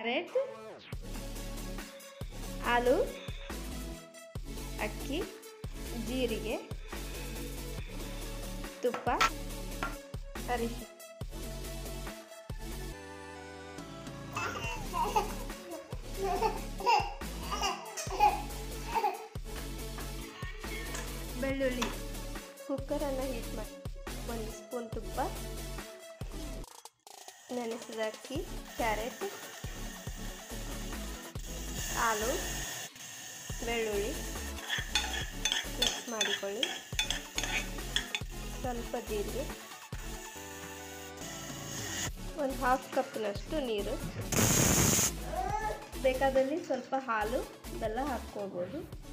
carrot ಆಲೂ ಅಕ್ಕಿ ಜೀರಿಗೆ ತುಪ್ಪ ಅರಿಶಿನ ಬೆಳ್ಳುಳ್ಳಿ ಕುಕ್ಕರನ್ನು ಹೀಟ್ ಮಾಡಿ ಒಂದು ಸ್ಪೂನ್ ತುಪ್ಪ ನೆನೆಸಿದ ಅಕ್ಕಿ ಕ್ಯಾರೆಟ್ ಆಲೂ ಬೆಳ್ಳುಳ್ಳಿ ಮಿಕ್ಸ್ ಮಾಡಿಕೊಳ್ಳಿ ಸ್ವಲ್ಪ ಜೀರಿಗೆ ಒಂದು ಹಾಫ್ ಕಪ್ನಷ್ಟು ನೀರು ಬೇಕಾದಲ್ಲಿ ಸ್ವಲ್ಪ ಹಾಲು ಬೆಲ್ಲ ಹಾಕ್ಕೊಳ್ಬೋದು